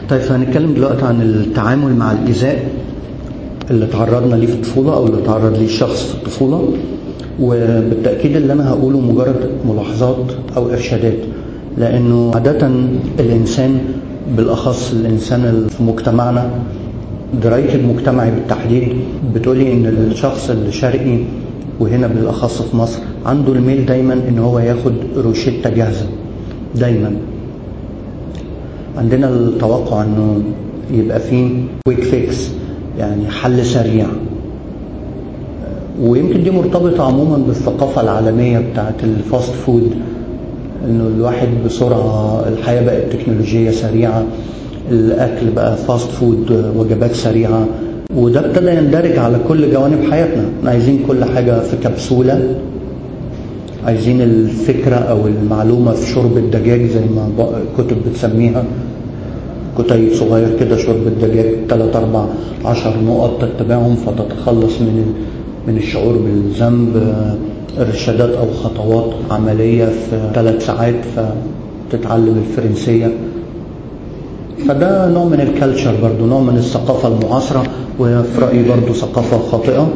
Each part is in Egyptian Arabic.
طيب هنتكلم دلوقتي عن التعامل مع الإيذاء اللي تعرضنا ليه في الطفولة أو اللي تعرض ليه الشخص في الطفولة وبالتأكيد اللي أنا هقوله مجرد ملاحظات أو إرشادات لأنه عادة الإنسان بالأخص الإنسان اللي في مجتمعنا دراية المجتمعي بالتحديد بتقولي إن الشخص الشرقي وهنا بالأخص في مصر عنده الميل دايما إن هو ياخد روشتة جاهزة دايما عندنا التوقع إنه يبقى فيه كويك فيكس يعني حل سريع ويمكن دي مرتبطة عموما بالثقافة العالمية بتاعت الفاست فود انه الواحد بسرعة الحياة بقت تكنولوجية سريعة الاكل بقى فاست فود وجبات سريعة وده ابتدى يندرج على كل جوانب حياتنا عايزين كل حاجة في كبسولة عايزين الفكرة او المعلومة في شرب الدجاج زي ما كتب بتسميها كتيب صغير كده شرب الدجاج 3 4 10 نقط تتبعهم فتتخلص من من الشعور بالذنب ارشادات او خطوات عمليه في ثلاث ساعات فتتعلم الفرنسيه فده نوع من الكالتشر برضو نوع من الثقافة المعاصرة وهي في رأيي برضو ثقافة خاطئة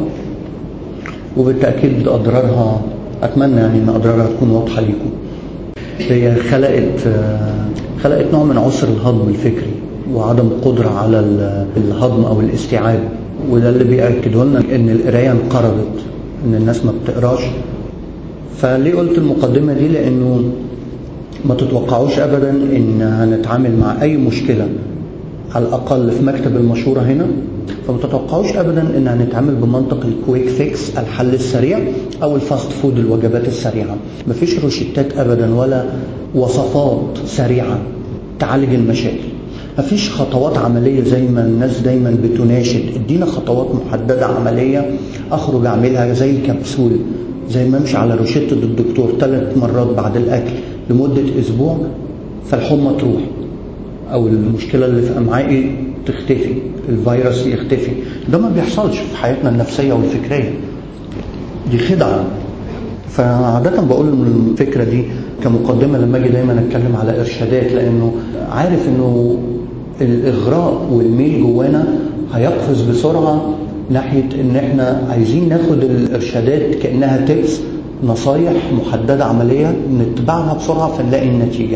وبالتأكيد أضرارها أتمنى يعني أن أضرارها تكون واضحة ليكم هي خلقت خلقت نوع من عسر الهضم الفكري وعدم قدرة على الهضم أو الاستيعاب وده اللي بيأكده لنا إن القراية انقرضت إن الناس ما بتقراش فليه قلت المقدمة دي لأنه ما تتوقعوش أبدا إن هنتعامل مع أي مشكلة على الأقل في مكتب المشورة هنا فما تتوقعوش أبدا إن هنتعامل بمنطق الكويك فيكس الحل السريع أو الفاست فود الوجبات السريعة مفيش روشتات أبدا ولا وصفات سريعة تعالج المشاكل مفيش خطوات عملية زي ما الناس دايما بتناشد ادينا خطوات محددة عملية اخرج اعملها زي الكبسول زي ما امشي على روشتة الدكتور ثلاث مرات بعد الاكل لمدة اسبوع فالحمى تروح او المشكلة اللي في امعائي تختفي الفيروس يختفي ده ما بيحصلش في حياتنا النفسية والفكرية دي خدعة فعادة بقول الفكرة دي كمقدمة لما اجي دايما اتكلم على ارشادات لانه عارف انه الاغراء والميل جوانا هيقفز بسرعة ناحية ان احنا عايزين ناخد الارشادات كأنها تبس نصايح محددة عملية نتبعها بسرعة فنلاقي النتيجة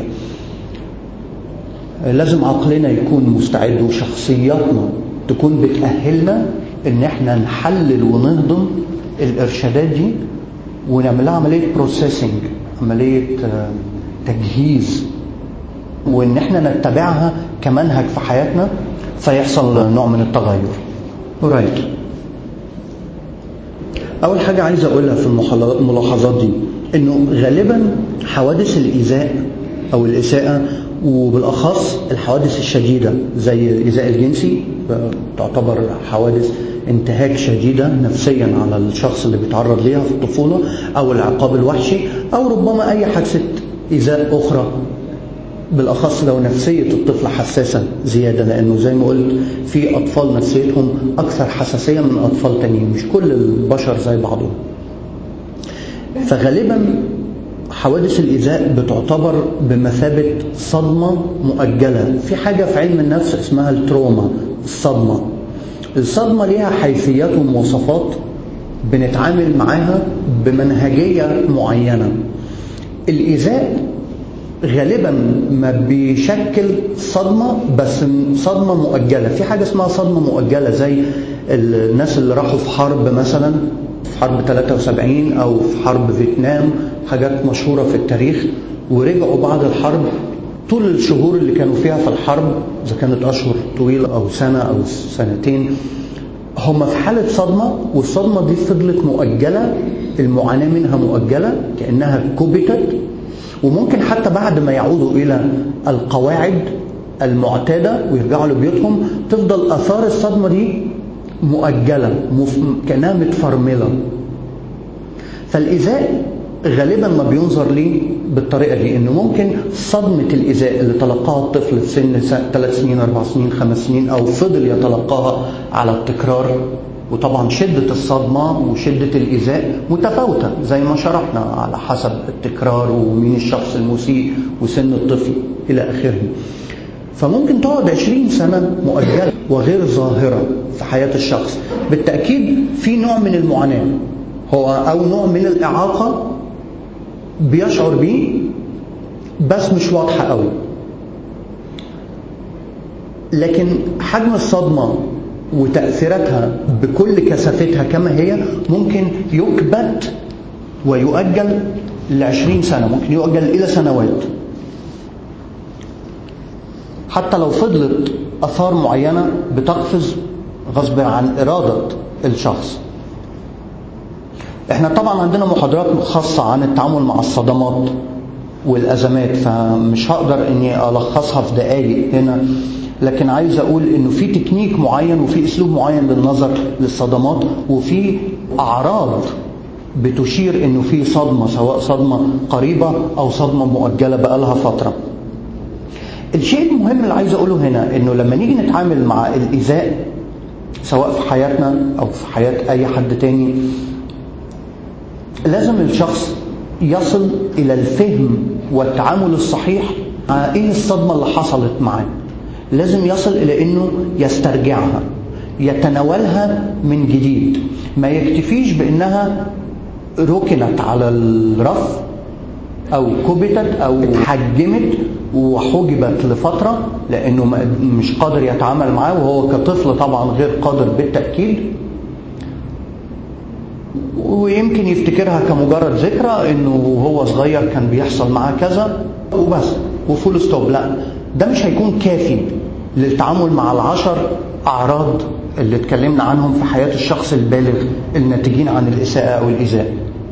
لازم عقلنا يكون مستعد وشخصياتنا تكون بتأهلنا ان احنا نحلل ونهضم الارشادات دي ونعملها عملية بروسيسنج عملية تجهيز وان احنا نتبعها كمنهج في حياتنا فيحصل نوع من التغير رايت اول حاجة عايز اقولها في الملاحظات دي انه غالبا حوادث الايذاء او الاساءة وبالاخص الحوادث الشديدة زي الايذاء الجنسي تعتبر حوادث انتهاك شديدة نفسيا على الشخص اللي بيتعرض ليها في الطفولة او العقاب الوحشي او ربما اي حادثة ايذاء اخرى بالاخص لو نفسيه الطفل حساسه زياده لانه زي ما قلت في اطفال نفسيتهم اكثر حساسيه من اطفال تانيين مش كل البشر زي بعضهم فغالبا حوادث الايذاء بتعتبر بمثابه صدمه مؤجله في حاجه في علم النفس اسمها التروما الصدمه الصدمه ليها حيثيات ومواصفات بنتعامل معاها بمنهجيه معينه الايذاء غالبا ما بيشكل صدمة بس صدمة مؤجلة في حاجة اسمها صدمة مؤجلة زي الناس اللي راحوا في حرب مثلا في حرب 73 أو في حرب فيتنام حاجات مشهورة في التاريخ ورجعوا بعد الحرب طول الشهور اللي كانوا فيها في الحرب إذا كانت أشهر طويلة أو سنة أو سنتين هم في حالة صدمة والصدمة دي فضلت مؤجلة المعاناة منها مؤجلة كأنها كبتت وممكن حتى بعد ما يعودوا إلى القواعد المعتادة ويرجعوا لبيوتهم تفضل آثار الصدمة دي مؤجلة مف... كأنها متفرملة فالإيذاء غالبا ما بينظر ليه بالطريقة دي إنه ممكن صدمة الإيذاء اللي تلقاها الطفل في سن ثلاث سنين أربع سنين خمس سنين أو فضل يتلقاها على التكرار وطبعا شدة الصدمة وشدة الإيذاء متفاوتة زي ما شرحنا على حسب التكرار ومين الشخص المسيء وسن الطفل إلى آخره فممكن تقعد 20 سنة مؤجلة وغير ظاهرة في حياة الشخص بالتأكيد في نوع من المعاناة هو أو نوع من الإعاقة بيشعر بيه بس مش واضحة قوي لكن حجم الصدمة وتأثيراتها بكل كثافتها كما هي ممكن يكبت ويؤجل لعشرين سنة ممكن يؤجل إلى سنوات حتى لو فضلت أثار معينة بتقفز غصب عن إرادة الشخص احنا طبعا عندنا محاضرات خاصة عن التعامل مع الصدمات والأزمات فمش هقدر اني ألخصها في دقايق هنا لكن عايز اقول انه في تكنيك معين وفي اسلوب معين للنظر للصدمات وفي اعراض بتشير انه في صدمه سواء صدمه قريبه او صدمه مؤجله بقالها فتره. الشيء المهم اللي عايز اقوله هنا انه لما نيجي نتعامل مع الايذاء سواء في حياتنا او في حياه اي حد تاني لازم الشخص يصل الى الفهم والتعامل الصحيح مع ايه الصدمه اللي حصلت معاه. لازم يصل الى انه يسترجعها يتناولها من جديد ما يكتفيش بانها ركنت على الرف او كبتت او اتحجمت وحجبت لفتره لانه مش قادر يتعامل معاه وهو كطفل طبعا غير قادر بالتاكيد ويمكن يفتكرها كمجرد ذكرى انه وهو صغير كان بيحصل معاه كذا وبس وفول ستوب لا ده مش هيكون كافي للتعامل مع العشر أعراض اللي اتكلمنا عنهم في حياة الشخص البالغ الناتجين عن الإساءة أو الإيذاء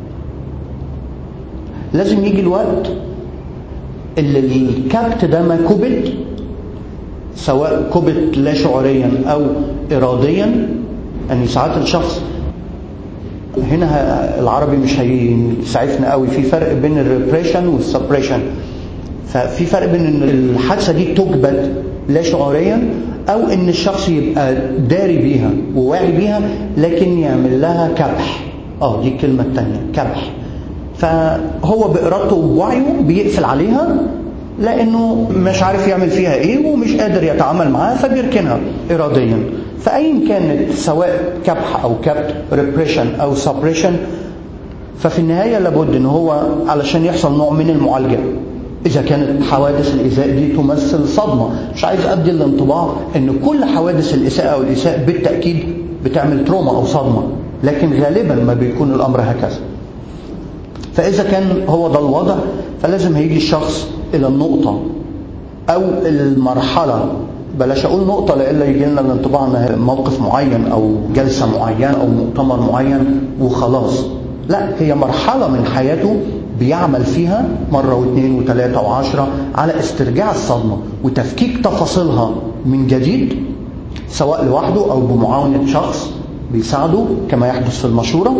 لازم يجي الوقت اللي الكبت ده ما كبت سواء كبت لا شعوريا أو إراديا يعني ساعات الشخص هنا العربي مش هيسعفنا قوي في فرق بين الريبريشن والسبريشن ففي فرق بين ان الحادثه دي تكبت لا شعوريا او ان الشخص يبقى داري بيها وواعي بيها لكن يعمل لها كبح اه دي الكلمه الثانيه كبح فهو بارادته ووعيه بيقفل عليها لانه مش عارف يعمل فيها ايه ومش قادر يتعامل معاها فبيركنها اراديا فايا كانت سواء كبح او كبت ريبريشن او سبريشن ففي النهايه لابد ان هو علشان يحصل نوع من المعالجه إذا كانت حوادث الإساءة دي تمثل صدمة مش عايز أدي الانطباع أن كل حوادث الإساءة أو الإساءة بالتأكيد بتعمل تروما أو صدمة لكن غالبا ما بيكون الأمر هكذا فإذا كان هو ده الوضع فلازم هيجي الشخص إلى النقطة أو المرحلة بلاش أقول نقطة لإلا يجي لنا الانطباع أنها موقف معين أو جلسة معينة أو مؤتمر معين وخلاص لا هي مرحلة من حياته بيعمل فيها مرة واثنين وثلاثة وعشرة على استرجاع الصدمة وتفكيك تفاصيلها من جديد سواء لوحده أو بمعاونة شخص بيساعده كما يحدث في المشورة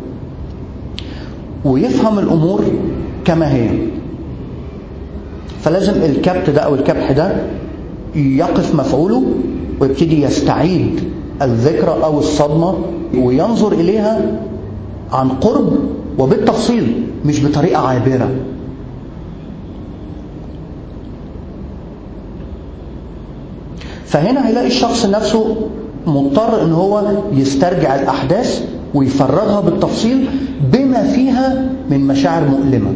ويفهم الأمور كما هي فلازم الكبت ده أو الكبح ده يقف مفعوله ويبتدي يستعيد الذكرى أو الصدمة وينظر إليها عن قرب وبالتفصيل مش بطريقة عابرة فهنا هيلاقي الشخص نفسه مضطر ان هو يسترجع الاحداث ويفرغها بالتفصيل بما فيها من مشاعر مؤلمه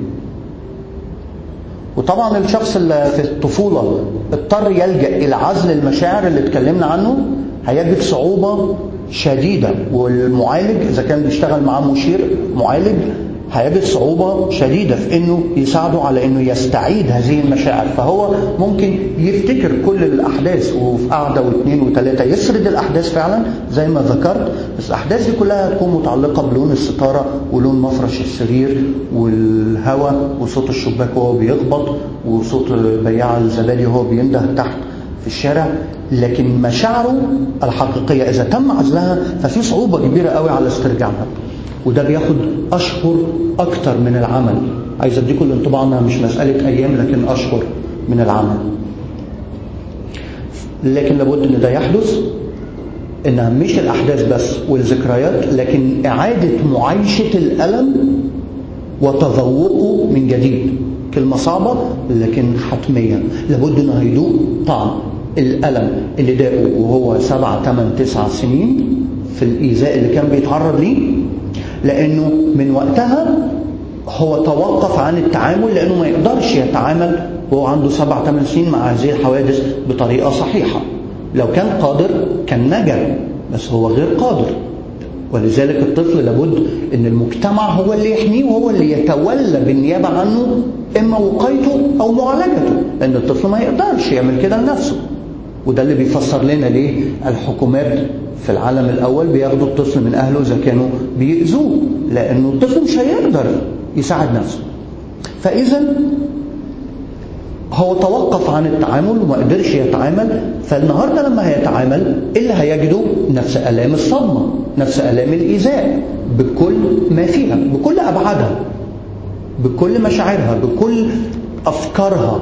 وطبعا الشخص اللي في الطفوله اضطر يلجا الى عزل المشاعر اللي اتكلمنا عنه هيجد صعوبه شديده والمعالج اذا كان بيشتغل معاه مشير معالج هيجد صعوبة شديدة في انه يساعده على انه يستعيد هذه المشاعر فهو ممكن يفتكر كل الاحداث وفي قعدة واثنين وثلاثة يسرد الاحداث فعلا زي ما ذكرت بس الاحداث دي كلها تكون متعلقة بلون الستارة ولون مفرش السرير والهواء وصوت الشباك وهو بيخبط وصوت بياع الزبادي وهو بينده تحت في الشارع لكن مشاعره الحقيقية إذا تم عزلها ففي صعوبة كبيرة قوي على استرجاعها وده بياخد اشهر اكتر من العمل عايز اديكم الانطباع انها مش مساله ايام لكن اشهر من العمل لكن لابد ان ده يحدث انها مش الاحداث بس والذكريات لكن اعاده معايشه الالم وتذوقه من جديد كلمة صعبة لكن حتمية لابد انه هيدوق طعم الألم اللي داقه وهو سبعة ثمان تسع سنين في الإيذاء اللي كان بيتعرض ليه لأنه من وقتها هو توقف عن التعامل لأنه ما يقدرش يتعامل وهو عنده سبع ثمان سنين مع هذه الحوادث بطريقة صحيحة لو كان قادر كان نجا بس هو غير قادر ولذلك الطفل لابد ان المجتمع هو اللي يحميه وهو اللي يتولى بالنيابه عنه اما وقايته او معالجته لان الطفل ما يقدرش يعمل كده لنفسه وده اللي بيفسر لنا ليه الحكومات في العالم الاول بياخدوا الطفل من اهله اذا كانوا بيأذوه لانه الطفل مش هيقدر يساعد نفسه فاذا هو توقف عن التعامل وما قدرش يتعامل فالنهارده لما هيتعامل ايه اللي هيجده نفس الام الصدمه نفس الام الايذاء بكل ما فيها بكل ابعادها بكل مشاعرها بكل افكارها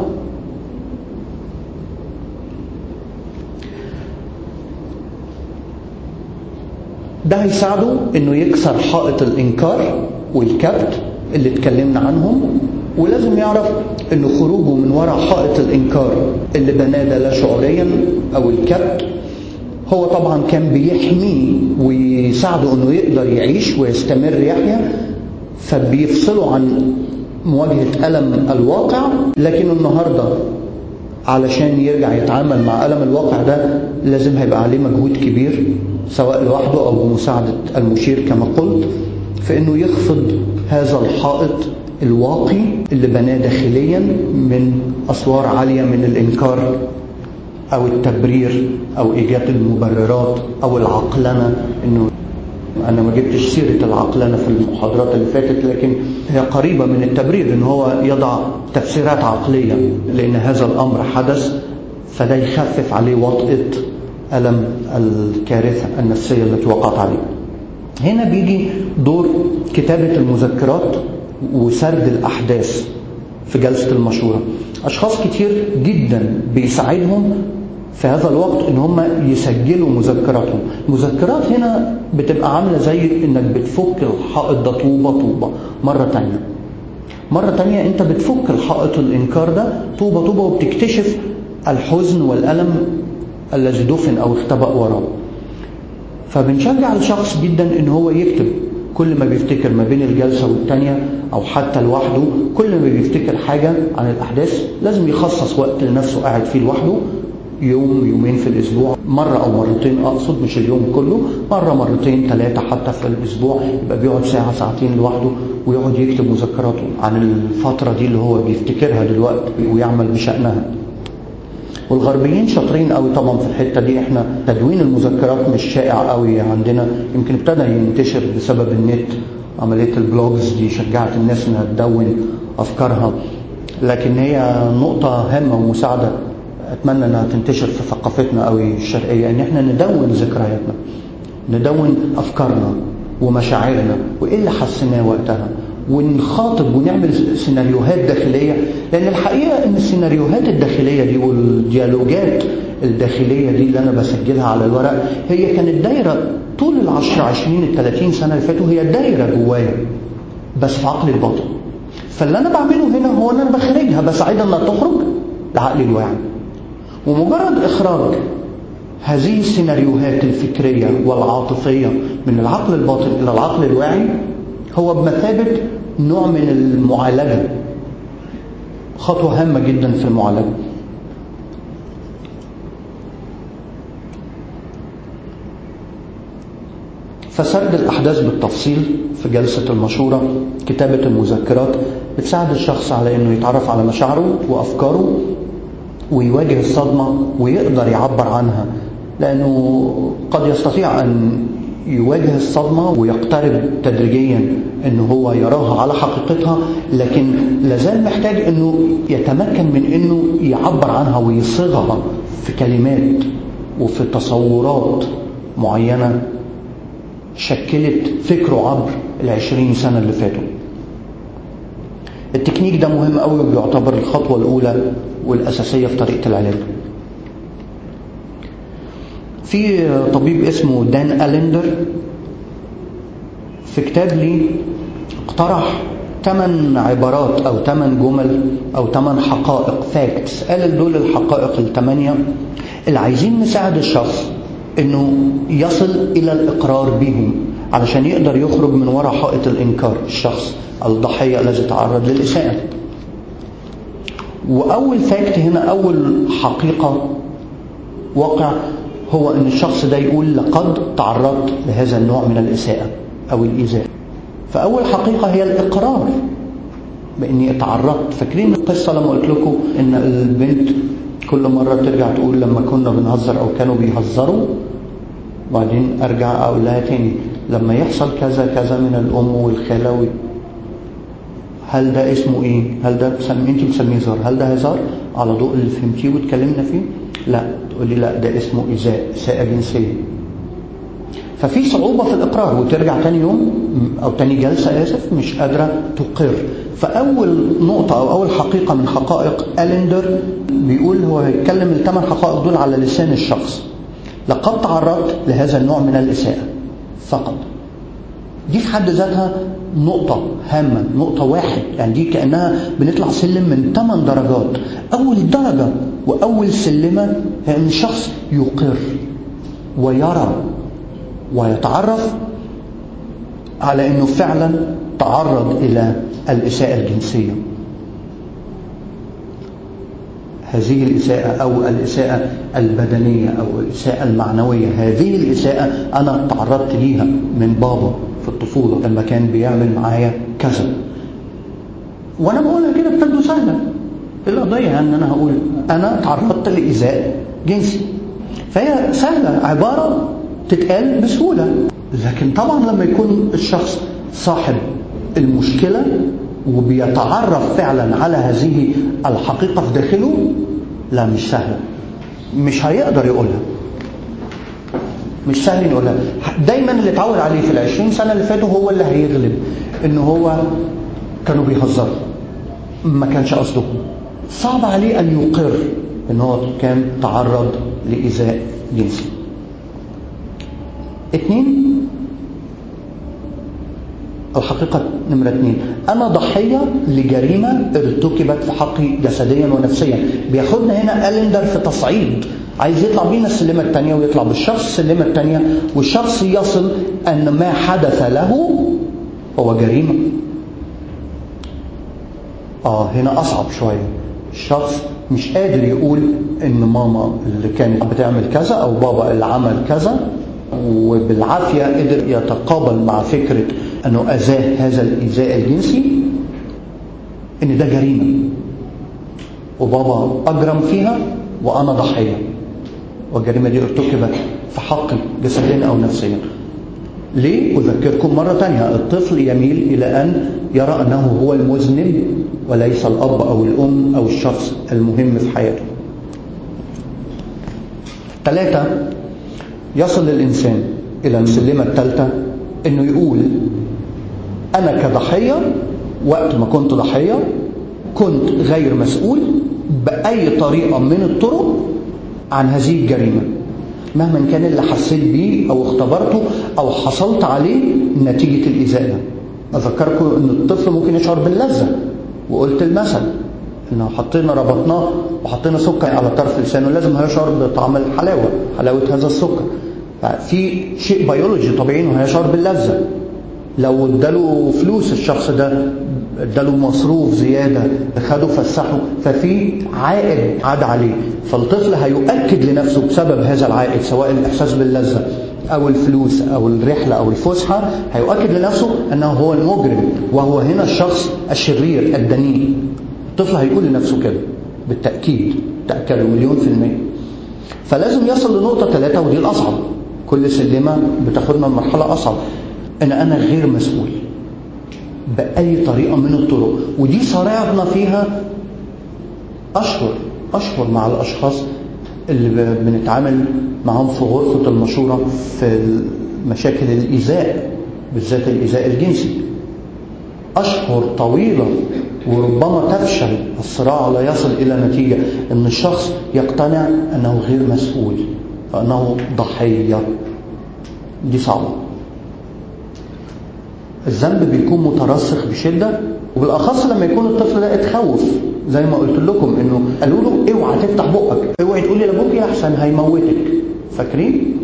ده هيساعده انه يكسر حائط الانكار والكبت اللي اتكلمنا عنهم ولازم يعرف انه خروجه من وراء حائط الانكار اللي بناه ده لا شعوريا او الكبت هو طبعا كان بيحميه ويساعده انه يقدر يعيش ويستمر يحيا فبيفصله عن مواجهة ألم الواقع لكن النهاردة علشان يرجع يتعامل مع ألم الواقع ده لازم هيبقى عليه مجهود كبير سواء لوحده أو بمساعدة المشير كما قلت في أنه يخفض هذا الحائط الواقي اللي بناه داخليا من أسوار عالية من الإنكار أو التبرير أو إيجاد المبررات أو العقلنة إنه أنا ما جبتش سيرة العقلنة في المحاضرات اللي فاتت لكن هي قريبة من التبرير إن هو يضع تفسيرات عقلية لأن هذا الأمر حدث فده يخفف عليه وطئة ألم الكارثة النفسية التي وقعت عليه هنا بيجي دور كتابة المذكرات وسرد الأحداث في جلسة المشورة أشخاص كتير جدا بيساعدهم في هذا الوقت ان هم يسجلوا مذكراتهم المذكرات هنا بتبقى عاملة زي انك بتفك الحائط ده طوبة طوبة مرة تانية مرة تانية انت بتفك الحائط الانكار ده طوبة طوبة وبتكتشف الحزن والألم الذي دفن او اختبأ وراه فبنشجع الشخص جدا ان هو يكتب كل ما بيفتكر ما بين الجلسة والتانية أو حتى لوحده كل ما بيفتكر حاجة عن الأحداث لازم يخصص وقت لنفسه قاعد فيه لوحده يوم يومين في الأسبوع مرة أو مرتين أقصد مش اليوم كله مرة مرتين ثلاثة حتى في الأسبوع يبقى بيقعد ساعة ساعتين لوحده ويقعد يكتب مذكراته عن الفترة دي اللي هو بيفتكرها دلوقتي ويعمل بشأنها والغربيين شاطرين قوي طبعا في الحته دي احنا تدوين المذكرات مش شائع قوي عندنا يمكن ابتدى ينتشر بسبب النت عمليه البلوجز دي شجعت الناس انها تدون افكارها لكن هي نقطه هامه ومساعده اتمنى انها تنتشر في ثقافتنا قوي الشرقيه ان احنا ندون ذكرياتنا ندون افكارنا ومشاعرنا وايه اللي حسيناه وقتها ونخاطب ونعمل سيناريوهات داخلية لأن الحقيقة أن السيناريوهات الداخلية دي والديالوجات الداخلية دي اللي أنا بسجلها على الورق هي كانت دايرة طول العشر عشرين الثلاثين سنة اللي فاتوا هي دايرة جوايا بس في عقلي الباطن فاللي أنا بعمله هنا هو أن أنا بخرجها بساعدها أنها تخرج لعقلي الواعي ومجرد إخراج هذه السيناريوهات الفكرية والعاطفية من العقل الباطن إلى العقل الواعي هو بمثابة نوع من المعالجة خطوة هامة جدا في المعالجة فسرد الأحداث بالتفصيل في جلسة المشورة كتابة المذكرات بتساعد الشخص على أنه يتعرف على مشاعره وأفكاره ويواجه الصدمة ويقدر يعبر عنها لأنه قد يستطيع أن يواجه الصدمة ويقترب تدريجيا ان هو يراها على حقيقتها لكن لازال محتاج انه يتمكن من انه يعبر عنها ويصيغها في كلمات وفي تصورات معينة شكلت فكره عبر العشرين سنة اللي فاتوا التكنيك ده مهم قوي وبيعتبر الخطوة الأولى والأساسية في طريقة العلاج في طبيب اسمه دان أليندر في كتاب لي اقترح ثمان عبارات أو ثمان جمل أو ثمان حقائق فاكتس قال دول الحقائق الثمانية اللي عايزين نساعد الشخص إنه يصل إلى الإقرار بهم علشان يقدر يخرج من وراء حائط الإنكار الشخص الضحية الذي تعرض للإساءة وأول فاكت هنا أول حقيقة واقع هو أن الشخص ده يقول لقد تعرضت لهذا النوع من الإساءة أو الإيذاء فأول حقيقة هي الإقرار بإني اتعرضت فاكرين القصة لما قلت لكم إن البنت كل مرة ترجع تقول لما كنا بنهزر أو كانوا بيهزروا وبعدين أرجع أقول لها تاني لما يحصل كذا كذا من الأم والخالة هل ده اسمه ايه هل ده بسمي انت بتسميه هزار هل ده هزار على ضوء اللي فهمتيه واتكلمنا فيه لا تقول لي لا ده اسمه إزاء إساءة جنسية ففي صعوبة في الإقرار وترجع تاني يوم أو تاني جلسة آسف مش قادرة تقر فأول نقطة أو أول حقيقة من حقائق أليندر بيقول هو هيتكلم الثمان حقائق دول على لسان الشخص لقد تعرضت لهذا النوع من الإساءة فقط دي في حد ذاتها نقطة هامة نقطة واحد يعني دي كأنها بنطلع سلم من ثمان درجات أول درجة وأول سلمة هي أن الشخص يقر ويرى ويتعرف على أنه فعلا تعرض إلى الإساءة الجنسية هذه الإساءة أو الإساءة البدنية أو الإساءة المعنوية هذه الإساءة أنا تعرضت ليها من بابا في الطفولة لما كان بيعمل معايا كذا وأنا بقولها كده بتبدو سهلة القضية أن أنا هقول أنا تعرضت لإيذاء جنسي فهي سهلة عبارة تتقال بسهولة لكن طبعا لما يكون الشخص صاحب المشكلة وبيتعرف فعلا على هذه الحقيقة في داخله لا مش سهلة مش هيقدر يقولها مش سهل يقولها دايما اللي اتعود عليه في العشرين سنة اللي فاتوا هو اللي هيغلب ان هو كانوا بيهزروا ما كانش قصده صعب عليه ان يقر ان هو كان تعرض لإيذاء جنسي اتنين الحقيقة نمرة اثنين أنا ضحية لجريمة ارتكبت في حقي جسديا ونفسيا بياخدنا هنا ألندر في تصعيد عايز يطلع بينا السلمة الثانية ويطلع بالشخص السلمة الثانية والشخص يصل أن ما حدث له هو جريمة آه هنا أصعب شوية الشخص مش قادر يقول إن ماما اللي كانت بتعمل كذا أو بابا اللي عمل كذا وبالعافية قدر يتقابل مع فكرة أنه أذاه هذا الإيذاء الجنسي إن ده جريمة وبابا أجرم فيها وأنا ضحية والجريمة دي ارتكبت في حقي جسديا أو نفسيا ليه؟ أذكركم مرة تانية الطفل يميل إلى أن يرى أنه هو المذنب وليس الأب أو الأم أو الشخص المهم في حياته ثلاثة يصل الإنسان إلى السلمة الثالثة إنه يقول أنا كضحية وقت ما كنت ضحية كنت غير مسؤول بأي طريقة من الطرق عن هذه الجريمة مهما كان اللي حسيت بيه أو اختبرته أو حصلت عليه نتيجة الإيذاء ده أذكركم أن الطفل ممكن يشعر باللذة وقلت المثل انه حطينا ربطناه وحطينا سكر على طرف لسانه لازم هيشعر بطعم الحلاوه حلاوه هذا السكر ففي شيء بيولوجي طبيعي انه هيشعر باللذه لو اداله فلوس الشخص ده اداله مصروف زياده خده فسحه ففي عائد عاد عليه فالطفل هيؤكد لنفسه بسبب هذا العائد سواء الاحساس باللذه او الفلوس او الرحله او الفسحه هيؤكد لنفسه انه هو المجرم وهو هنا الشخص الشرير الدنيء الطفل هيقول لنفسه كده بالتاكيد تاكدوا مليون في الميه فلازم يصل لنقطه ثلاثه ودي الاصعب كل سلمه بتاخدنا لمرحله اصعب ان انا غير مسؤول باي طريقه من الطرق ودي صراعنا فيها اشهر اشهر مع الاشخاص اللي بنتعامل معاهم في غرفه المشوره في مشاكل الايذاء بالذات الايذاء الجنسي اشهر طويله وربما تفشل الصراع لا يصل الى نتيجه ان الشخص يقتنع انه غير مسؤول فانه ضحيه دي صعبه الذنب بيكون مترسخ بشدة وبالأخص لما يكون الطفل ده اتخوف زي ما قلت لكم انه قالوا له اوعى تفتح بقك اوعي تقولي لابوك يا احسن هيموتك فاكرين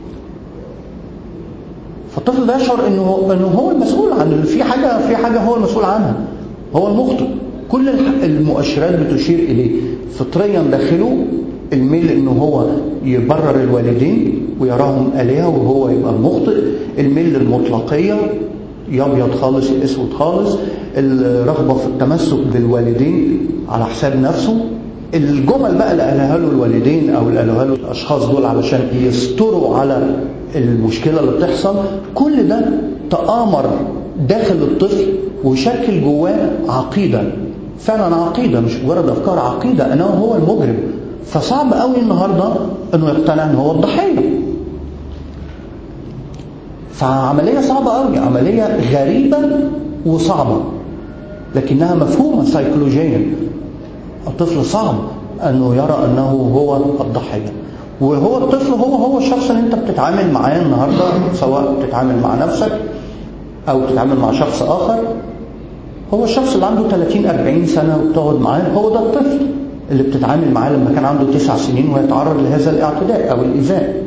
فالطفل ده يشعر انه انه هو المسؤول عن في حاجه في حاجه هو المسؤول عنها هو المخطئ كل المؤشرات بتشير اليه فطريا داخله الميل انه هو يبرر الوالدين ويراهم آلهة وهو يبقى المخطئ الميل للمطلقية يا ابيض خالص يا اسود خالص الرغبة في التمسك بالوالدين على حساب نفسه الجمل بقى اللي قالها له الوالدين او اللي قالها له الاشخاص دول علشان يستروا على المشكلة اللي بتحصل كل ده تآمر داخل الطفل وشكل جواه عقيدة فعلا عقيدة مش مجرد أفكار عقيدة أنه هو المجرم فصعب قوي النهاردة أنه يقتنع أنه هو الضحية فعملية صعبة قوي عملية غريبة وصعبة لكنها مفهومة سيكولوجيا الطفل صعب أنه يرى أنه هو الضحية وهو الطفل هو هو الشخص اللي انت بتتعامل معاه النهارده سواء بتتعامل مع نفسك او بتتعامل مع شخص اخر هو الشخص اللي عنده 30 40 سنه وبتقعد معاه هو ده الطفل اللي بتتعامل معاه لما كان عنده تسع سنين ويتعرض لهذا الاعتداء او الايذاء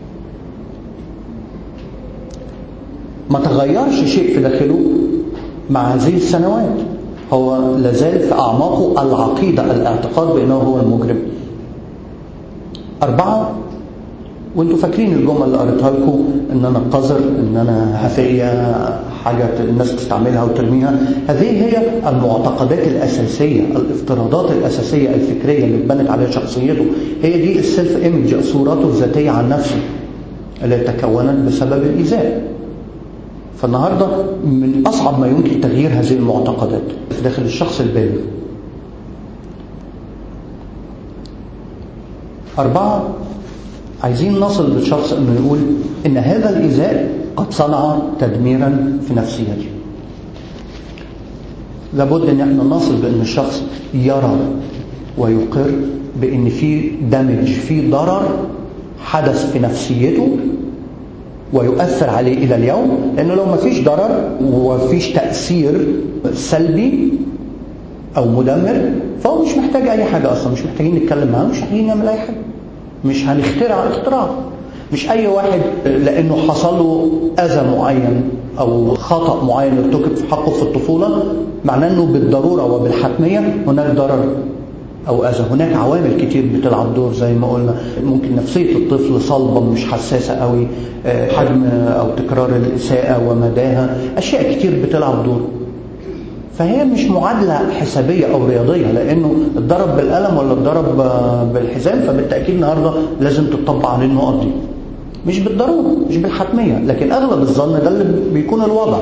ما تغيرش شيء في داخله مع هذه السنوات هو لازال في اعماقه العقيده الاعتقاد بانه هو المجرم أربعة وانتوا فاكرين الجمل اللي قريتها لكم ان انا قذر ان انا هفية حاجة الناس تستعملها وترميها هذه هي المعتقدات الأساسية الافتراضات الأساسية الفكرية اللي اتبنت عليها شخصيته هي دي السيلف ايمج صورته الذاتية عن نفسه اللي تكونت بسبب الإيذاء فالنهاردة من أصعب ما يمكن تغيير هذه المعتقدات في داخل الشخص البالغ أربعة عايزين نصل للشخص أنه يقول إن هذا الإيذاء قد صنع تدميرا في نفسيتي لابد أن احنا نصل بأن الشخص يرى ويقر بأن في دمج في ضرر حدث في نفسيته ويؤثر عليه إلى اليوم لأنه لو ما فيش ضرر وفيش تأثير سلبي أو مدمر فهو مش محتاج أي حاجة أصلا مش محتاجين نتكلم معاه مش محتاجين نعمل أي حاجة مش هنخترع اختراع مش أي واحد لأنه حصل له أذى معين أو خطأ معين ارتكب في حقه في الطفولة معناه أنه بالضرورة وبالحتمية هناك ضرر أو أذى هناك عوامل كتير بتلعب دور زي ما قلنا ممكن نفسية الطفل صلبة مش حساسة قوي حجم أو تكرار الإساءة ومداها أشياء كتير بتلعب دور فهي مش معادلة حسابية أو رياضية لأنه الضرب بالقلم ولا الضرب بالحزام فبالتأكيد النهاردة لازم تطبق عليه النقط دي مش بالضرورة مش بالحتمية لكن أغلب الظن ده اللي بيكون الوضع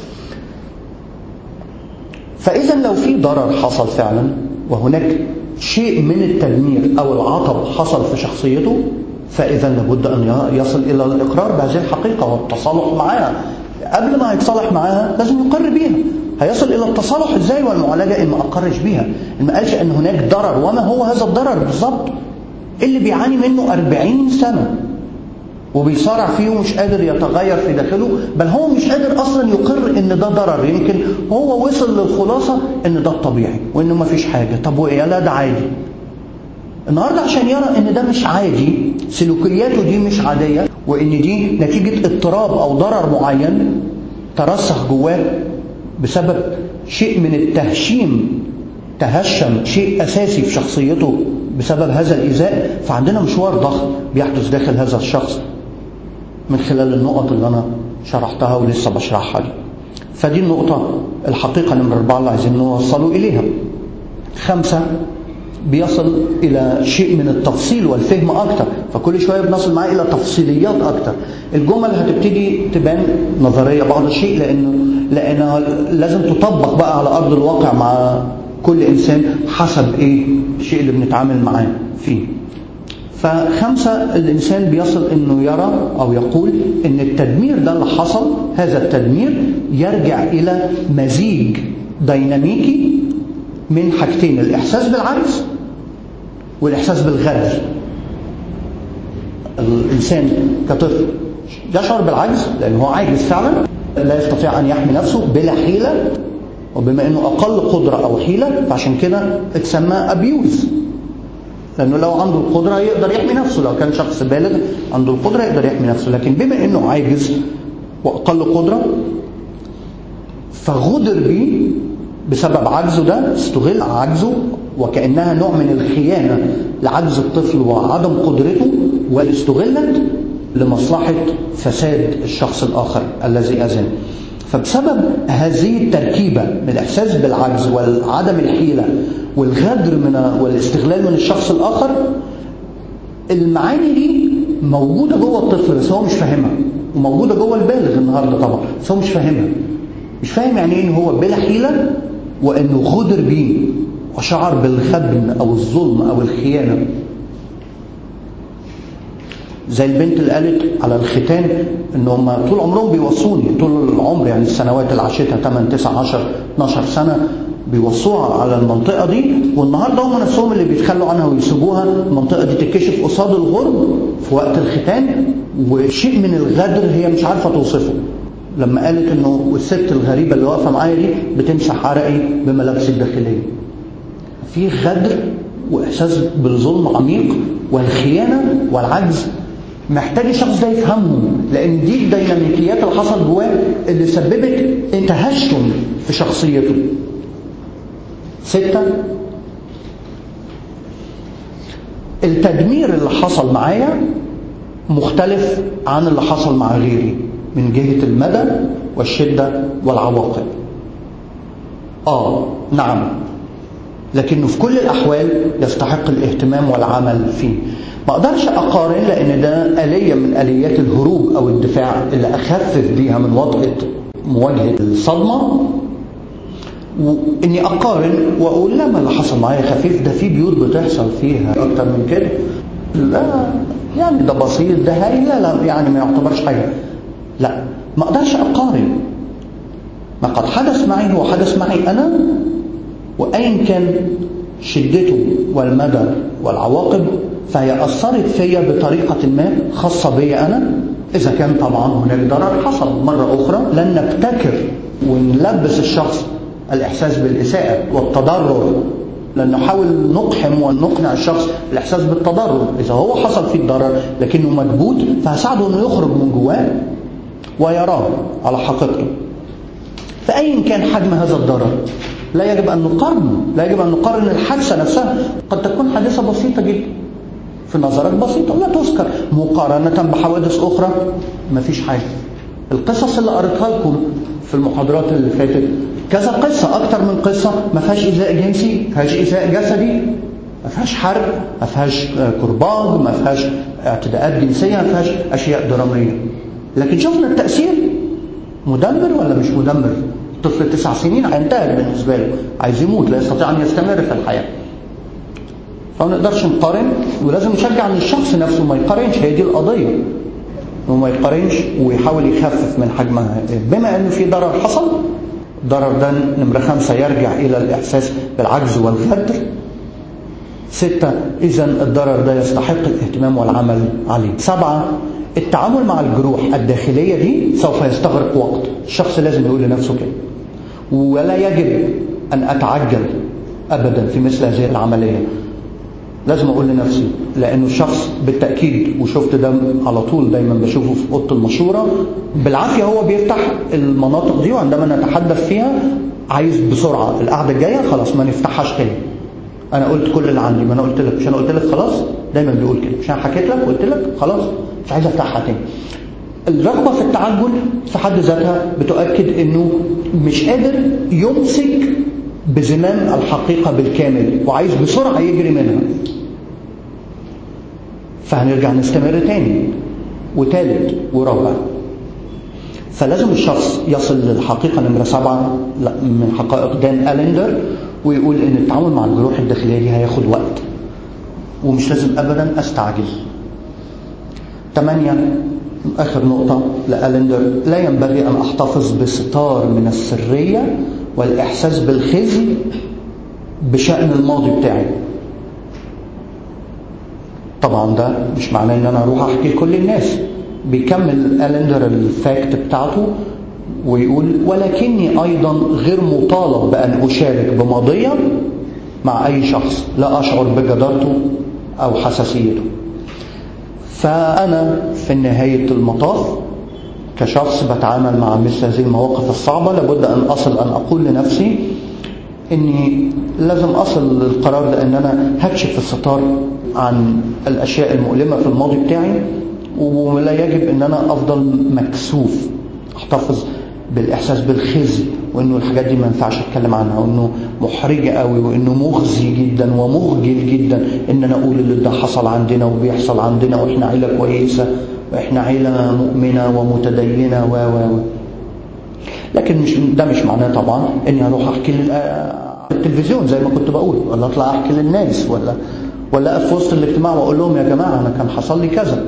فإذا لو في ضرر حصل فعلا وهناك شيء من التدمير أو العطب حصل في شخصيته فإذا لابد أن يصل إلى الإقرار بهذه الحقيقة والتصالح معها قبل ما يتصالح معاها لازم يقر بيها هيصل إلى التصالح إزاي والمعالجة إن ما أقرش بيها إن ما قالش أن هناك ضرر وما هو هذا الضرر بالظبط اللي بيعاني منه 40 سنة وبيصارع فيه ومش قادر يتغير في داخله بل هو مش قادر أصلا يقر إن ده ضرر يمكن هو وصل للخلاصة إن ده الطبيعي وإنه ما فيش حاجة طب وإيه لا ده عادي النهاردة عشان يرى إن ده مش عادي سلوكياته دي مش عادية وإن دي نتيجة اضطراب أو ضرر معين ترسخ جواه بسبب شيء من التهشيم تهشم شيء أساسي في شخصيته بسبب هذا الإيذاء فعندنا مشوار ضخم بيحدث داخل هذا الشخص من خلال النقط اللي أنا شرحتها ولسه بشرحها دي فدي النقطة الحقيقة نمرة أربعة اللي عايزين نوصلوا إليها خمسة بيصل إلى شيء من التفصيل والفهم أكتر فكل شوية بنصل معاه إلى تفصيليات أكتر الجمل هتبتدي تبان نظرية بعض الشيء لأنه لأنها لازم تطبق بقى على أرض الواقع مع كل إنسان حسب إيه الشيء اللي بنتعامل معاه فيه فخمسة الإنسان بيصل أنه يرى أو يقول أن التدمير ده اللي حصل هذا التدمير يرجع إلى مزيج ديناميكي من حاجتين الإحساس بالعجز والإحساس بالغدر الإنسان كطفل يشعر بالعجز لأنه هو عاجز فعلا لا يستطيع أن يحمي نفسه بلا حيلة وبما أنه أقل قدرة أو حيلة فعشان كده اتسمى أبيوز لأنه لو عنده القدرة يقدر يحمي نفسه لو كان شخص بالغ عنده القدرة يقدر يحمي نفسه لكن بما أنه عاجز وأقل قدرة فغدر به بسبب عجزه ده استغل عجزه وكأنها نوع من الخيانة لعجز الطفل وعدم قدرته واستغلت لمصلحة فساد الشخص الآخر الذي أذن فبسبب هذه التركيبة من الإحساس بالعجز وعدم الحيلة والغدر من والاستغلال من الشخص الآخر المعاني دي موجودة جوه الطفل بس هو مش فاهمها وموجودة جوه البالغ النهاردة طبعا بس هو مش فاهمها مش فاهم يعني ايه ان هو بلا حيلة وانه غدر بيه وشعر بالخبن او الظلم او الخيانة زي البنت اللي قالت على الختان ان هم طول عمرهم بيوصوني طول العمر يعني السنوات اللي عاشتها 8 9 10 12 سنه بيوصوها على المنطقه دي والنهارده هم نفسهم اللي بيتخلوا عنها ويسيبوها المنطقه دي تتكشف قصاد الغرب في وقت الختان وشيء من الغدر هي مش عارفه توصفه لما قالت انه الست الغريبه اللي واقفه معايا دي بتمسح عرقي بملابسي الداخليه في غدر واحساس بالظلم عميق والخيانه والعجز محتاج الشخص ده يفهمهم لان دي الديناميكيات اللي حصل جواه اللي سببت تهشم في شخصيته ستة التدمير اللي حصل معايا مختلف عن اللي حصل مع غيري من جهة المدى والشدة والعواقب آه نعم لكنه في كل الأحوال يستحق الاهتمام والعمل فيه ما اقدرش اقارن لان ده آلية من آليات الهروب او الدفاع اللي اخفف بيها من وطأة مواجهة الصدمة واني اقارن واقول لما اللي حصل معايا خفيف ده في بيوت بتحصل فيها اكتر من كده لا يعني ده بسيط ده هاي لا لا يعني ما يعتبرش حاجة لا ما اقدرش اقارن ما قد حدث معي هو حدث معي انا وايا كان شدته والمدى والعواقب فهي أثرت فيا بطريقة ما خاصة بي أنا إذا كان طبعا هناك ضرر حصل مرة أخرى لن نبتكر ونلبس الشخص الإحساس بالإساءة والتضرر لأن نحاول نقحم ونقنع الشخص الإحساس بالتضرر إذا هو حصل فيه الضرر لكنه مكبوت فهساعده أنه يخرج من جواه ويراه على حقيقته فأيا كان حجم هذا الضرر لا يجب أن نقارن لا يجب أن نقارن الحادثة نفسها قد تكون حادثة بسيطة جدا في نظرك بسيطة ولا تذكر مقارنة بحوادث أخرى ما فيش حاجة القصص اللي قريتها لكم في المحاضرات اللي فاتت كذا قصة أكتر من قصة ما فيهاش إيذاء جنسي ما فيهاش إيذاء جسدي ما فيهاش حرب ما فيهاش كرباج ما فيهاش اعتداءات جنسية ما فيهاش أشياء درامية لكن شفنا التأثير مدمر ولا مش مدمر طفل تسع سنين هينتهر بالنسبة له عايز يموت لا يستطيع أن يستمر في الحياة فما نقدرش نقارن ولازم نشجع ان الشخص نفسه ما يقارنش هي دي القضيه انه ما يقارنش ويحاول يخفف من حجمها بما انه في ضرر حصل الضرر ده نمرة خمسة يرجع إلى الإحساس بالعجز والغدر ستة إذا الضرر ده يستحق الاهتمام والعمل عليه سبعة التعامل مع الجروح الداخلية دي سوف يستغرق وقت الشخص لازم يقول لنفسه كده ولا يجب أن أتعجل أبدا في مثل هذه العملية لازم اقول لنفسي لانه الشخص بالتاكيد وشفت ده على طول دايما بشوفه في اوضه المشوره بالعافيه هو بيفتح المناطق دي وعندما نتحدث فيها عايز بسرعه القعده الجايه خلاص ما نفتحهاش تاني انا قلت كل اللي عندي ما انا قلت لك مش انا قلت لك خلاص دايما بيقول كده مش انا حكيت لك قلت لك خلاص مش عايز افتحها تاني الرغبه في التعجل في حد ذاتها بتؤكد انه مش قادر يمسك بزمام الحقيقة بالكامل وعايز بسرعة يجري منها فهنرجع نستمر تاني وتالت ورابع فلازم الشخص يصل للحقيقة نمرة سبعة من حقائق دان أليندر ويقول إن التعامل مع الجروح الداخلية دي هياخد وقت ومش لازم أبدا أستعجل ثمانية آخر نقطة لأليندر لا ينبغي أن أحتفظ بستار من السرية والإحساس بالخزي بشأن الماضي بتاعي طبعا ده مش معناه ان انا اروح احكي لكل الناس بيكمل ألندر الفاكت بتاعته ويقول ولكني أيضا غير مطالب بأن أشارك بماضية مع أي شخص لا أشعر بجدارته أو حساسيته فأنا في نهاية المطاف كشخص بتعامل مع مثل هذه المواقف الصعبة لابد أن أصل أن أقول لنفسي اني لازم اصل للقرار ده ان انا هكشف الستار عن الاشياء المؤلمه في الماضي بتاعي ولا يجب ان انا افضل مكسوف احتفظ بالاحساس بالخزي وانه الحاجات دي ما ينفعش اتكلم عنها وانه محرجه قوي وانه مخزي جدا ومخجل جدا ان انا اقول اللي ده حصل عندنا وبيحصل عندنا واحنا عيله كويسه واحنا عيله مؤمنه ومتدينه و و و لكن مش ده مش معناه طبعا اني اروح احكي التلفزيون زي ما كنت بقول ولا اطلع احكي للناس ولا ولا اقف في وسط الاجتماع واقول لهم يا جماعه انا كان حصل لي كذا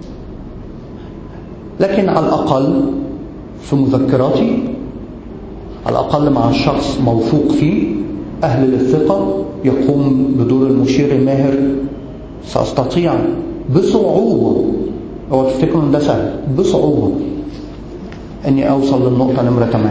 لكن على الاقل في مذكراتي على الاقل مع الشخص موثوق فيه اهل للثقه يقوم بدور المشير الماهر ساستطيع بصعوبه هو تفتكروا ان ده سهل بصعوبه اني اوصل للنقطه نمره 8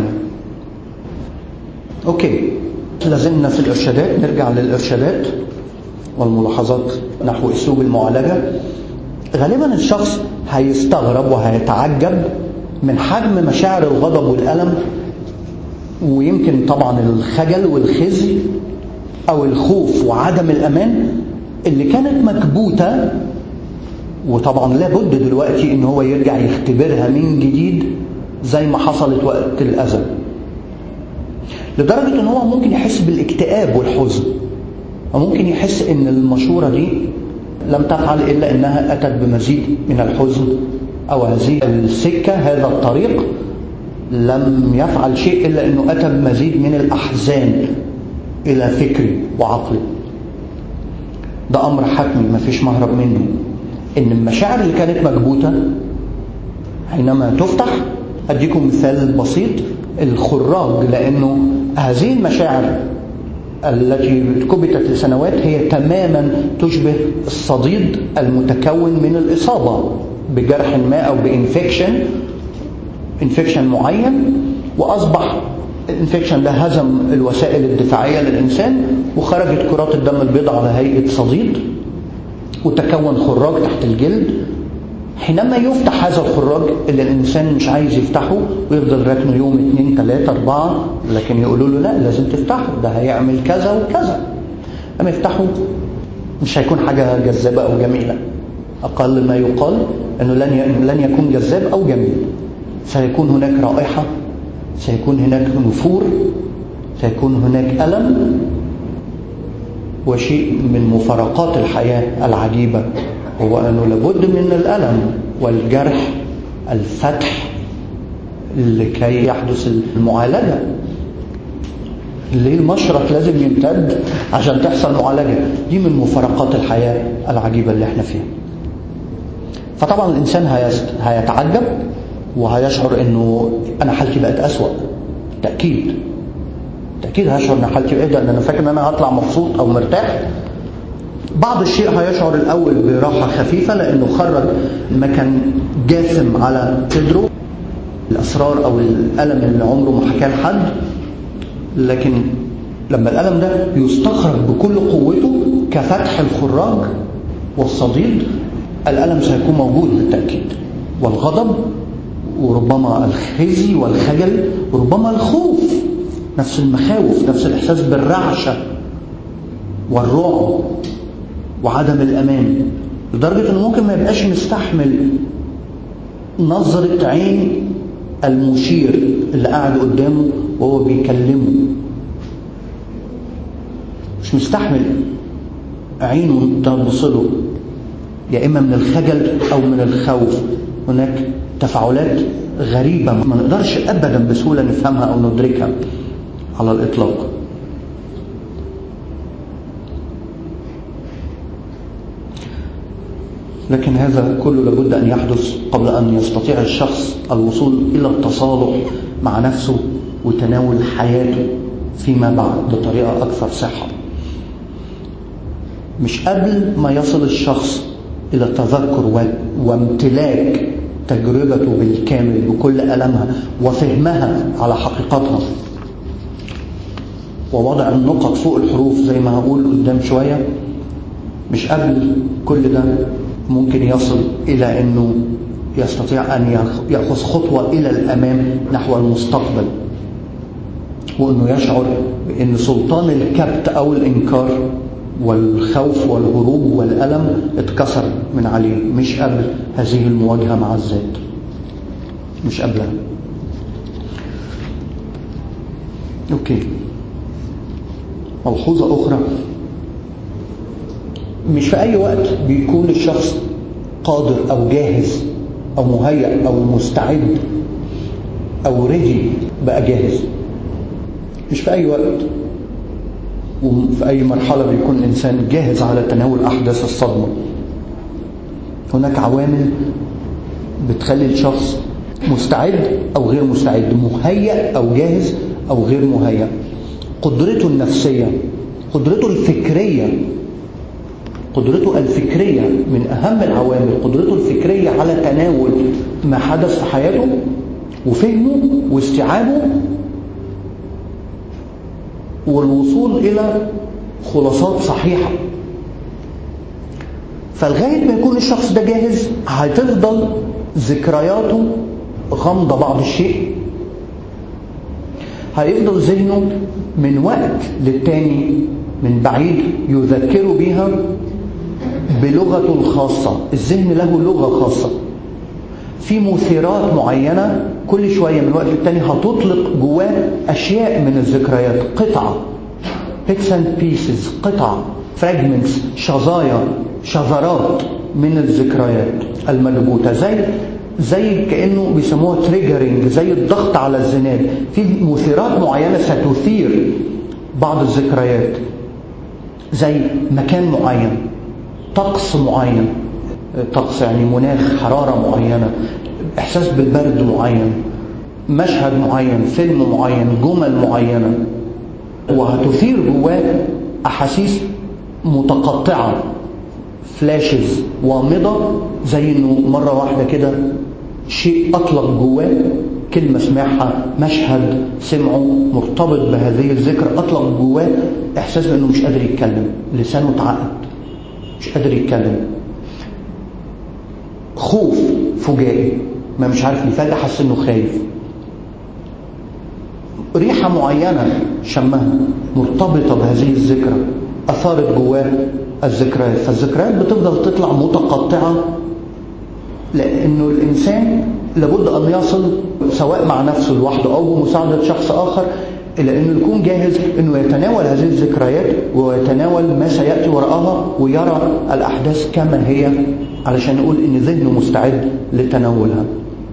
اوكي لازلنا في الارشادات نرجع للارشادات والملاحظات نحو اسلوب المعالجه غالبا الشخص هيستغرب وهيتعجب من حجم مشاعر الغضب والالم ويمكن طبعا الخجل والخزي او الخوف وعدم الامان اللي كانت مكبوته وطبعا لابد دلوقتي ان هو يرجع يختبرها من جديد زي ما حصلت وقت الاذى لدرجة ان هو ممكن يحس بالاكتئاب والحزن وممكن يحس ان المشورة دي لم تفعل الا انها اتت بمزيد من الحزن او هذه السكة هذا الطريق لم يفعل شيء الا انه اتى بمزيد من الاحزان الى فكري وعقلي ده امر حتمي ما فيش مهرب منه ان المشاعر اللي كانت مكبوتة حينما تفتح اديكم مثال بسيط الخراج لانه هذه المشاعر التي كبتت لسنوات هي تماما تشبه الصديد المتكون من الإصابة بجرح ما أو بإنفكشن انفكشن معين وأصبح الانفكشن ده هزم الوسائل الدفاعية للإنسان وخرجت كرات الدم البيضاء على هيئة صديد وتكون خراج تحت الجلد حينما يفتح هذا الخراج اللي الإنسان مش عايز يفتحه ويفضل راكنه يوم اتنين تلاتة أربعة لكن يقولوا له لا لازم تفتحه ده هيعمل كذا وكذا لما يفتحه مش هيكون حاجة جذابة أو جميلة أقل ما يقال أنه لن لن يكون جذاب أو جميل سيكون هناك رائحة سيكون هناك نفور سيكون هناك ألم وشيء من مفارقات الحياة العجيبة هو أنه لابد من الألم والجرح الفتح لكي يحدث المعالجة ليه المشرط لازم يمتد عشان تحصل معالجة دي من مفارقات الحياة العجيبة اللي احنا فيها فطبعا الإنسان هيتعجب وهيشعر انه انا حالتي بقت اسوأ تأكيد تأكيد هشعر ان حالتي ايه ده انا فاكر ان انا هطلع مبسوط او مرتاح بعض الشيء هيشعر الاول براحة خفيفة لانه خرج ما كان جاثم على صدره الاسرار او الالم اللي عمره ما حكاه لحد لكن لما الالم ده يستخرج بكل قوته كفتح الخراج والصديد الالم سيكون موجود بالتاكيد والغضب وربما الخزي والخجل وربما الخوف نفس المخاوف نفس الاحساس بالرعشه والرعب وعدم الامان لدرجه انه ممكن ما يبقاش مستحمل نظره عين المشير اللي قاعد قدامه وهو بيكلمه مش مستحمل عينه تبص له يا اما من الخجل او من الخوف هناك تفاعلات غريبة ما نقدرش أبدا بسهولة نفهمها أو ندركها على الإطلاق لكن هذا كله لابد أن يحدث قبل أن يستطيع الشخص الوصول إلى التصالح مع نفسه وتناول حياته فيما بعد بطريقة أكثر صحة مش قبل ما يصل الشخص إلى تذكر وامتلاك تجربته بالكامل بكل ألمها وفهمها على حقيقتها ووضع النقط فوق الحروف زي ما هقول قدام شوية مش قبل كل ده ممكن يصل إلى أنه يستطيع أن يأخذ خطوة إلى الأمام نحو المستقبل وأنه يشعر بأن سلطان الكبت أو الإنكار والخوف والهروب والألم اتكسر من عليه مش قبل هذه المواجهة مع الذات مش قبلها أوكي ملحوظة أخرى مش في أي وقت بيكون الشخص قادر أو جاهز أو مهيأ أو مستعد أو ريدي بقى جاهز مش في أي وقت وفي أي مرحلة بيكون الإنسان جاهز على تناول أحداث الصدمة هناك عوامل بتخلي الشخص مستعد أو غير مستعد مهيأ أو جاهز أو غير مهيأ قدرته النفسية قدرته الفكرية قدرته الفكرية من أهم العوامل قدرته الفكرية على تناول ما حدث في حياته وفهمه واستيعابه والوصول إلى خلاصات صحيحة فلغاية ما يكون الشخص ده جاهز هتفضل ذكرياته غامضة بعض الشيء هيفضل ذهنه من وقت للتاني من بعيد يذكره بها بلغته الخاصة الذهن له لغة خاصة في مثيرات معينة كل شوية من وقت للتاني هتطلق جواه أشياء من الذكريات قطع bits and pieces قطع fragments شظايا شذرات من الذكريات المدبوتة زي زي كأنه بيسموها تريجرنج زي الضغط على الزناد في مثيرات معينة ستثير بعض الذكريات زي مكان معين طقس معين طقس يعني مناخ حرارة معينة إحساس بالبرد معين مشهد معين فيلم معين جمل معينة وهتثير جواه أحاسيس متقطعة فلاشز وامضة زي انه مرة واحدة كده شيء أطلق جواه كلمة سمعها مشهد سمعه مرتبط بهذه الذكر أطلق جواه إحساس بأنه مش قادر يتكلم لسانه اتعقد مش قادر يتكلم خوف فجائي ما مش عارف ليه فجأة حس إنه خايف ريحة معينة شمها مرتبطة بهذه الذكرى أثارت جواه الذكريات فالذكريات بتفضل تطلع متقطعة لأنه الإنسان لابد أن يصل سواء مع نفسه لوحده أو بمساعدة شخص آخر إلى أنه يكون جاهز أنه يتناول هذه الذكريات ويتناول ما سيأتي وراءها ويرى الأحداث كما هي علشان نقول أن ذهنه مستعد لتناولها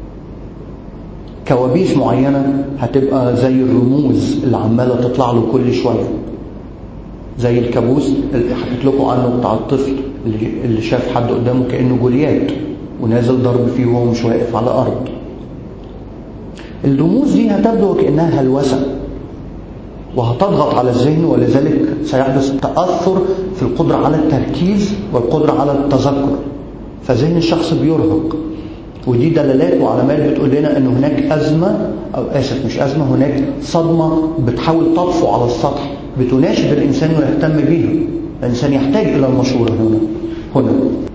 كوابيس معينة هتبقى زي الرموز اللي عمالة تطلع له كل شوية زي الكابوس اللي حكيت لكم عنه بتاع الطفل اللي شاف حد قدامه كأنه جوليات ونازل ضرب فيه وهو مش واقف على أرض الرموز دي هتبدو كأنها هلوسة وهتضغط على الذهن ولذلك سيحدث تأثر في القدرة على التركيز والقدرة على التذكر فذهن الشخص بيرهق ودي دلالات وعلامات بتقول لنا ان هناك ازمه او اسف مش ازمه هناك صدمه بتحاول تطفو على السطح بتناشد الانسان انه يهتم بيها الانسان يحتاج الى المشوره هنا هنا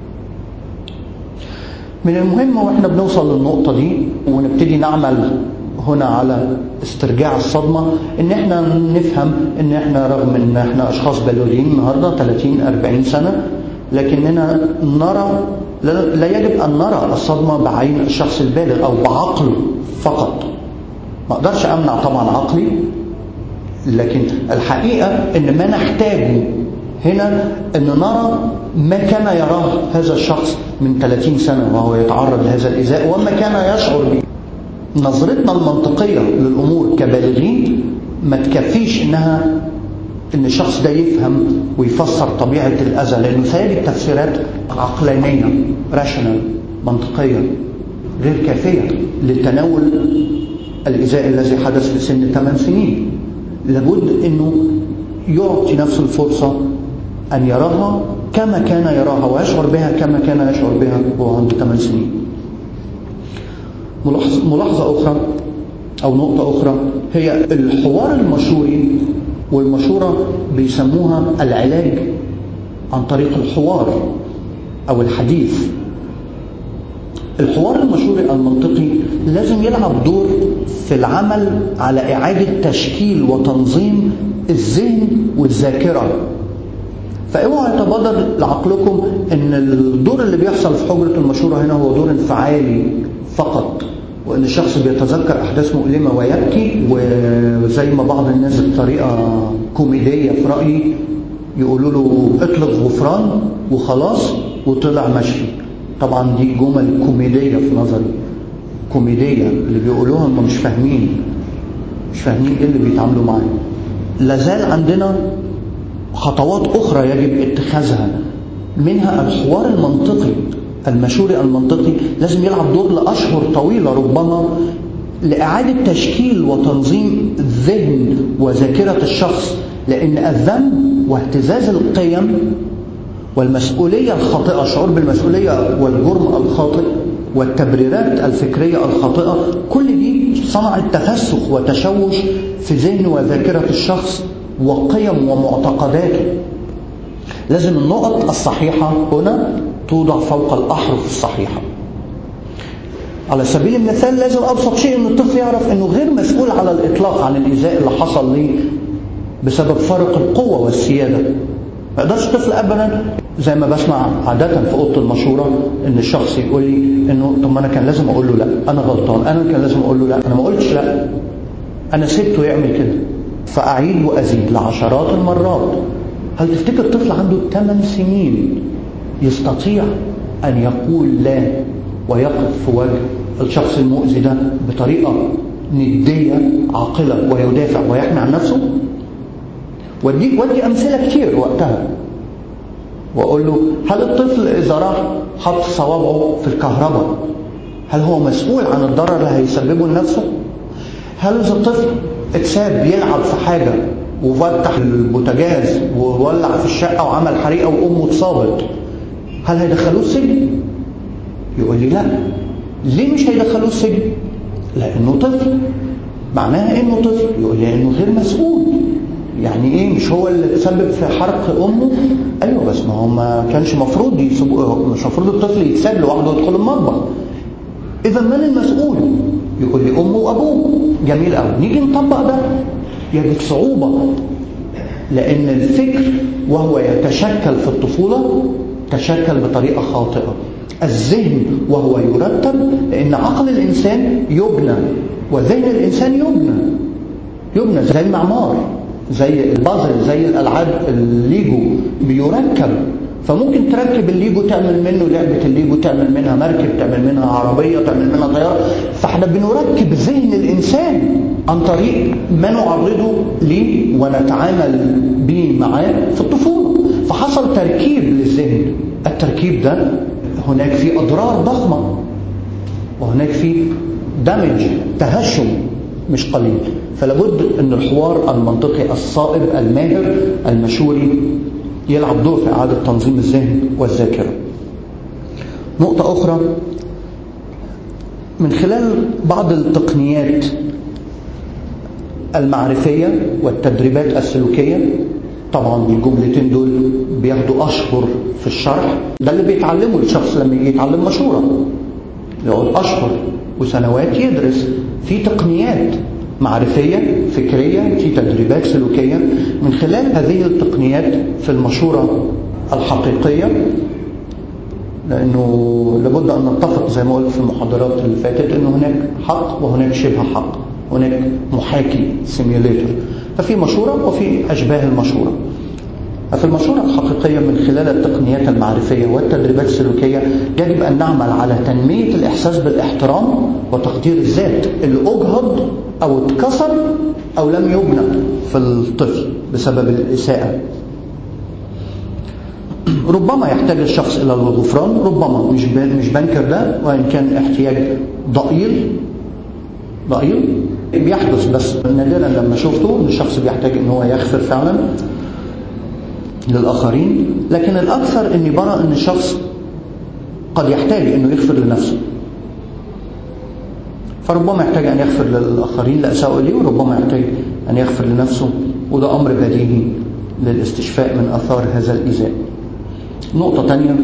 من المهم واحنا بنوصل للنقطه دي ونبتدي نعمل هنا على استرجاع الصدمه ان احنا نفهم ان احنا رغم ان احنا اشخاص بالغين النهارده 30 40 سنه لكننا نرى لا يجب أن نرى الصدمة بعين الشخص البالغ أو بعقله فقط ما أقدرش أمنع طبعا عقلي لكن الحقيقة أن ما نحتاجه هنا أن نرى ما كان يراه هذا الشخص من 30 سنة وهو يتعرض لهذا الإزاء وما كان يشعر به نظرتنا المنطقية للأمور كبالغين ما تكفيش إنها ان الشخص ده يفهم ويفسر طبيعة الأذى لأنه سيجد تفسيرات عقلانية راشنال منطقية غير كافية لتناول الإزاء الذي حدث في سن 8 سنين لابد أنه يعطي نفسه الفرصة أن يراها كما كان يراها ويشعر بها كما كان يشعر بها وهو عنده 8 سنين ملاحظة أخرى أو نقطة أخرى هي الحوار المشوري والمشورة بيسموها العلاج عن طريق الحوار أو الحديث الحوار المشوري المنطقي لازم يلعب دور في العمل على إعادة تشكيل وتنظيم الذهن والذاكرة فاوعوا يتبادر لعقلكم ان الدور اللي بيحصل في حجرة المشورة هنا هو دور انفعالي فقط وان الشخص بيتذكر احداث مؤلمة ويبكي وزي ما بعض الناس بطريقة كوميدية في رأيي يقولوا له اطلب غفران وخلاص وطلع مشفي طبعا دي جمل كوميدية في نظري كوميدية اللي بيقولوها هم مش فاهمين مش فاهمين ايه اللي بيتعاملوا معاه لازال عندنا خطوات أخرى يجب اتخاذها منها الحوار المنطقي المشوري المنطقي لازم يلعب دور لأشهر طويلة ربما لإعادة تشكيل وتنظيم الذهن وذاكرة الشخص لأن الذنب واهتزاز القيم والمسؤولية الخاطئة الشعور بالمسؤولية والجرم الخاطئ والتبريرات الفكرية الخاطئة كل دي صنعت تفسخ وتشوش في ذهن وذاكرة الشخص وقيم ومعتقداته لازم النقط الصحيحة هنا توضع فوق الأحرف الصحيحة على سبيل المثال لازم أبسط شيء أن الطفل يعرف أنه غير مسؤول على الإطلاق عن الإيذاء اللي حصل ليه بسبب فرق القوة والسيادة ما يقدرش الطفل أبدا زي ما بسمع عادة في أوضة المشورة إن الشخص يقول لي إنه طب ما أنا كان لازم أقول له لا أنا غلطان أنا كان لازم أقول له لا أنا ما قلتش لا أنا سبته يعمل كده فأعيد وأزيد لعشرات المرات هل تفتكر طفل عنده 8 سنين يستطيع أن يقول لا ويقف في وجه الشخص المؤذي ده بطريقة ندية عاقلة ويدافع ويحمي عن نفسه ودي ودي أمثلة كتير وقتها وأقول له هل الطفل إذا راح حط صوابعه في الكهرباء هل هو مسؤول عن الضرر اللي هيسببه لنفسه؟ هل إذا الطفل اتساب يلعب في حاجة وفتح البوتاجاز وولع في الشقة وعمل حريقة وأمه اتصابت هل هيدخلوه السجن؟ يقول لي لا ليه مش هيدخلوه السجن؟ لأنه طفل معناها إنه طفل يقول لي إنه غير مسؤول يعني ايه مش هو اللي تسبب في حرق امه ايوه بس ما هو ما كانش مفروض يسيبوا مش مفروض الطفل يتساب لوحده ويدخل المطبخ اذا من المسؤول يقول لي امه وابوه جميل قوي نيجي نطبق ده يجد صعوبه لان الفكر وهو يتشكل في الطفوله تشكل بطريقه خاطئه الذهن وهو يرتب لان عقل الانسان يبنى وذهن الانسان يبنى يبنى زي المعمار زي البازل زي الالعاب الليجو بيركب فممكن تركب الليجو تعمل منه لعبة الليجو تعمل منها مركب تعمل منها عربية تعمل منها طيارة فاحنا بنركب ذهن الإنسان عن طريق ما نعرضه ليه ونتعامل به معاه في الطفولة فحصل تركيب للذهن التركيب ده هناك فيه أضرار ضخمة وهناك فيه دمج تهشم مش قليل فلابد ان الحوار المنطقي الصائب الماهر المشوري يلعب دور في اعاده تنظيم الذهن والذاكره نقطه اخرى من خلال بعض التقنيات المعرفيه والتدريبات السلوكيه طبعا الجملتين دول بياخدوا اشهر في الشرح ده اللي بيتعلمه الشخص لما يجي يتعلم مشوره يقعد اشهر وسنوات يدرس في تقنيات معرفية فكرية في تدريبات سلوكية من خلال هذه التقنيات في المشورة الحقيقية لأنه لابد أن نتفق زي ما قلت في المحاضرات اللي فاتت أنه هناك حق وهناك شبه حق هناك محاكي سيميوليتر ففي مشورة وفي أشباه المشورة ففي المشورة الحقيقية من خلال التقنيات المعرفية والتدريبات السلوكية يجب أن نعمل على تنمية الإحساس بالاحترام وتقدير الذات اللي أجهض أو اتكسر أو لم يبنى في الطفل بسبب الإساءة ربما يحتاج الشخص إلى الغفران ربما مش مش بنكر ده وإن كان احتياج ضئيل ضئيل بيحدث بس نادرا لما شفته ان الشخص بيحتاج ان هو يغفر فعلا للآخرين لكن الأكثر أني برى أن الشخص قد يحتاج أنه يغفر لنفسه فربما يحتاج أن يغفر للآخرين لأساءوا إليه وربما يحتاج أن يغفر لنفسه وده أمر بديهي للاستشفاء من أثار هذا الإيذاء نقطة تانية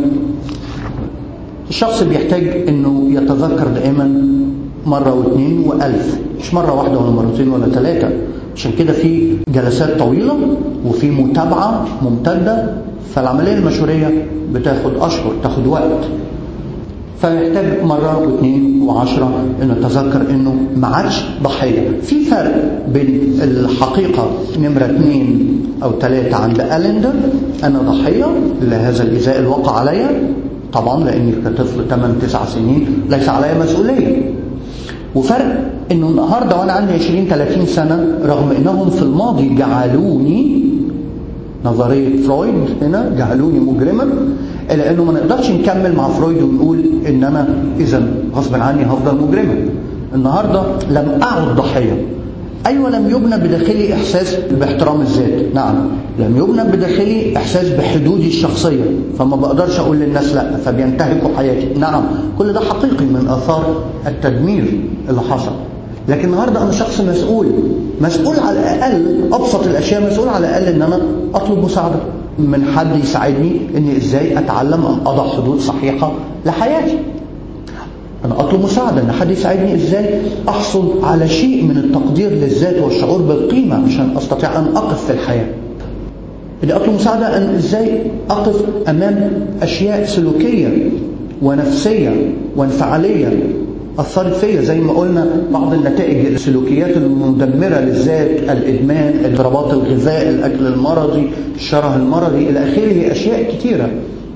الشخص بيحتاج أنه يتذكر دائما مرة واثنين وألف مش مرة واحدة ولا مرتين ولا ثلاثة عشان كده في جلسات طويلة وفي متابعة ممتدة فالعملية المشورية بتاخد أشهر تاخد وقت فيحتاج مرة واثنين وعشرة ان نتذكر انه ما عادش ضحية في فرق بين الحقيقة نمرة اثنين او ثلاثة عند ألندر انا ضحية لهذا الإزاء الواقع عليا طبعا لاني كطفل 8 9 سنين ليس علي مسؤولية وفرق انه النهارده وانا عندي 20 30 سنه رغم انهم في الماضي جعلوني نظريه فرويد هنا جعلوني مجرما الا انه ما نقدرش نكمل مع فرويد ونقول ان انا اذا غصب عني هفضل مجرما النهارده لم اعد ضحيه ايوه لم يبنى بداخلي احساس باحترام الذات نعم لم يبنى بداخلي احساس بحدودي الشخصيه فما بقدرش اقول للناس لا فبينتهكوا حياتي نعم كل ده حقيقي من اثار التدمير اللي حصل لكن النهارده انا شخص مسؤول مسؤول على الاقل ابسط الاشياء مسؤول على الاقل ان انا اطلب مساعده من حد يساعدني اني ازاي اتعلم ان اضع حدود صحيحه لحياتي انا اطلب مساعده ان حد يساعدني ازاي احصل على شيء من التقدير للذات والشعور بالقيمه عشان استطيع ان اقف في الحياه اني اطلب مساعده ان ازاي اقف امام اشياء سلوكيه ونفسيه وانفعاليه اثرت فيا زي ما قلنا بعض النتائج السلوكيات المدمره للذات الادمان اضطرابات الغذاء الاكل المرضي الشره المرضي الى اخره اشياء كثيره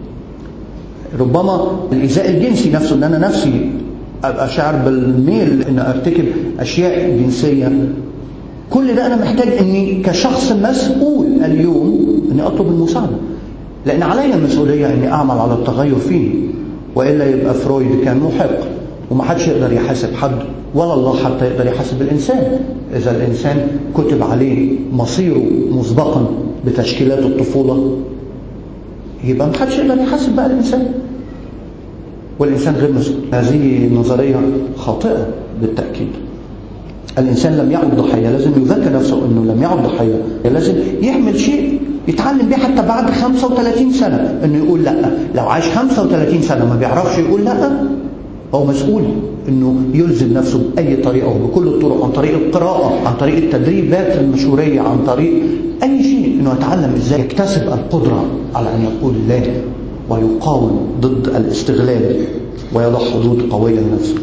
ربما الايذاء الجنسي نفسه ان انا نفسي ابقى شاعر بالميل ان ارتكب اشياء جنسيه كل ده انا محتاج اني كشخص مسؤول اليوم اني اطلب المساعده لان علي المسؤوليه اني اعمل على التغير فيه والا يبقى فرويد كان محق وما حدش يقدر يحاسب حد ولا الله حتى يقدر يحاسب الانسان اذا الانسان كتب عليه مصيره مسبقا بتشكيلات الطفوله يبقى ما حدش يقدر يحاسب بقى الانسان والانسان غير مسؤول هذه نظريه خاطئه بالتاكيد الانسان لم يعد ضحيه لازم يذكر نفسه انه لم يعد ضحيه لازم يعمل شيء يتعلم بيه حتى بعد 35 سنه انه يقول لا لو عاش 35 سنه ما بيعرفش يقول لا هو مسؤول انه يلزم نفسه باي طريقه وبكل الطرق عن طريق القراءه عن طريق التدريبات المشوريه عن طريق اي شيء انه يتعلم ازاي يكتسب القدره على ان يقول لا ويقاوم ضد الاستغلال ويضع حدود قويه لنفسه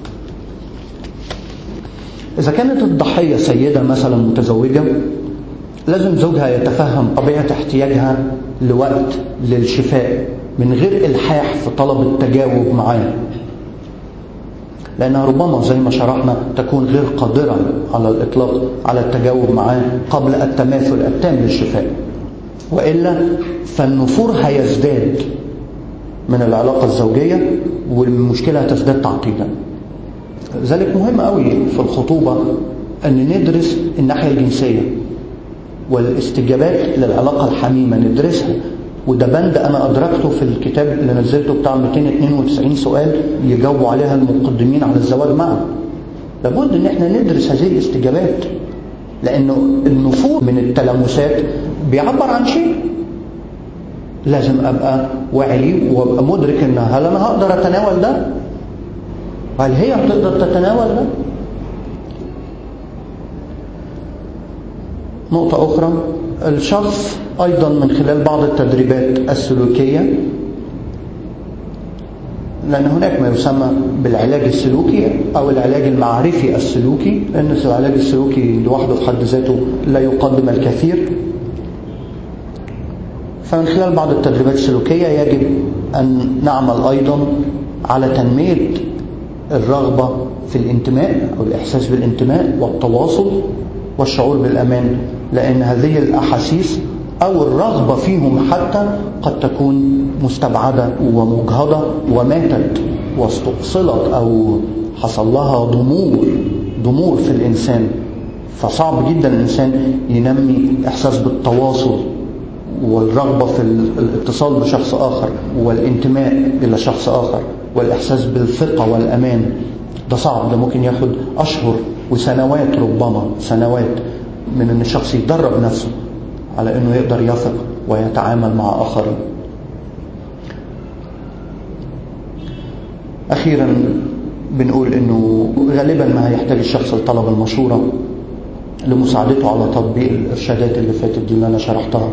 إذا كانت الضحية سيدة مثلا متزوجة لازم زوجها يتفهم طبيعة احتياجها لوقت للشفاء من غير إلحاح في طلب التجاوب معاه لأنها ربما زي ما شرحنا تكون غير قادرة على الإطلاق على التجاوب معاه قبل التماثل التام للشفاء وإلا فالنفور هيزداد من العلاقة الزوجية والمشكلة هتزداد تعقيدا ذلك مهم قوي في الخطوبة أن ندرس الناحية الجنسية والاستجابات للعلاقة الحميمة ندرسها وده بند أنا أدركته في الكتاب اللي نزلته بتاع 292 سؤال يجاوبوا عليها المقدمين على الزواج معا لابد ان احنا ندرس هذه الاستجابات لانه النفور من التلامسات بيعبر عن شيء لازم ابقى واعي وابقى مدرك ان هل انا هقدر اتناول ده هل هي هتقدر تتناول ده نقطة أخرى الشخص أيضا من خلال بعض التدريبات السلوكية لأن هناك ما يسمى بالعلاج السلوكي أو العلاج المعرفي السلوكي لأن العلاج السلوكي لوحده في حد ذاته لا يقدم الكثير فمن خلال بعض التدريبات السلوكية يجب أن نعمل أيضا على تنمية الرغبة في الانتماء أو الإحساس بالانتماء والتواصل والشعور بالأمان لأن هذه الأحاسيس أو الرغبة فيهم حتى قد تكون مستبعدة ومجهضة وماتت واستؤصلت أو حصل لها ضمور ضمور في الإنسان فصعب جدا الإنسان ينمي إحساس بالتواصل والرغبة في الاتصال بشخص آخر والانتماء إلى شخص آخر والإحساس بالثقة والأمان ده صعب ده ممكن ياخد أشهر وسنوات ربما سنوات من أن الشخص يدرب نفسه على أنه يقدر يثق ويتعامل مع آخرين أخيرا بنقول أنه غالبا ما هيحتاج الشخص لطلب المشورة لمساعدته على تطبيق الإرشادات اللي فاتت دي اللي أنا شرحتها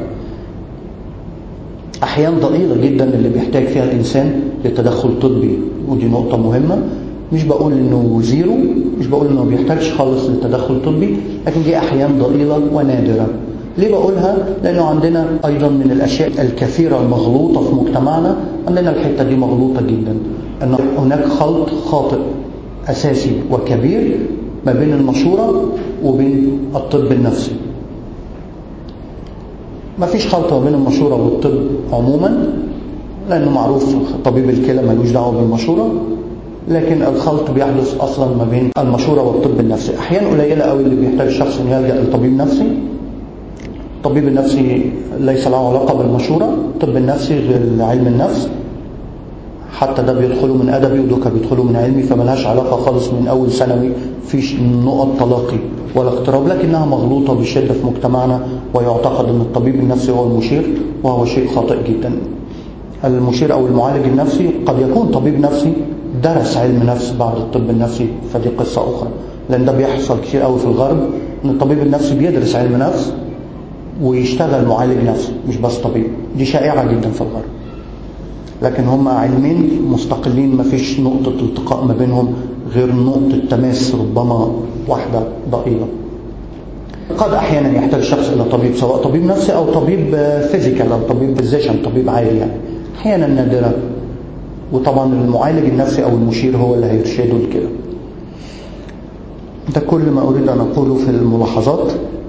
أحيان ضئيلة جدا اللي بيحتاج فيها الإنسان لتدخل طبي ودي نقطة مهمة مش بقول إنه زيرو مش بقول إنه ما بيحتاجش خالص لتدخل طبي لكن دي أحيان ضئيلة ونادرة ليه بقولها؟ لأنه عندنا أيضا من الأشياء الكثيرة المغلوطة في مجتمعنا عندنا الحتة دي مغلوطة جدا أن هناك خلط خاطئ أساسي وكبير ما بين المشورة وبين الطب النفسي ما فيش خلط ما بين المشورة والطب عموما لأنه معروف طبيب الكلى ملوش دعوة بالمشورة لكن الخلط بيحدث أصلا ما بين المشورة والطب النفسي أحيانا قليلة قوي اللي بيحتاج شخص إنه يلجأ لطبيب نفسي الطبيب النفسي ليس له علاقة بالمشورة الطب النفسي غير علم النفس حتى ده بيدخلوا من أدبي ودوكا بيدخلوا من علمي فملهاش علاقة خالص من أول ثانوي فيش نقط تلاقي ولا اقتراب لكنها مغلوطة بشدة في مجتمعنا ويعتقد أن الطبيب النفسي هو المشير وهو شيء خاطئ جدا المشير أو المعالج النفسي قد يكون طبيب نفسي درس علم نفس بعد الطب النفسي فدي قصة أخرى لأن ده بيحصل كتير قوي في الغرب أن الطبيب النفسي بيدرس علم نفس ويشتغل معالج نفسي مش بس طبيب دي شائعة جدا في الغرب لكن هم علمين مستقلين ما فيش نقطة التقاء ما بينهم غير نقطة تماس ربما واحدة ضئيلة قد أحيانا يحتاج شخص إلى طبيب سواء طبيب نفسي أو طبيب فيزيكال أو طبيب فيزيشن طبيب عالي يعني أحيانا نادرة وطبعا المعالج النفسي أو المشير هو اللي هيرشده لكده ده كل ما أريد أن أقوله في الملاحظات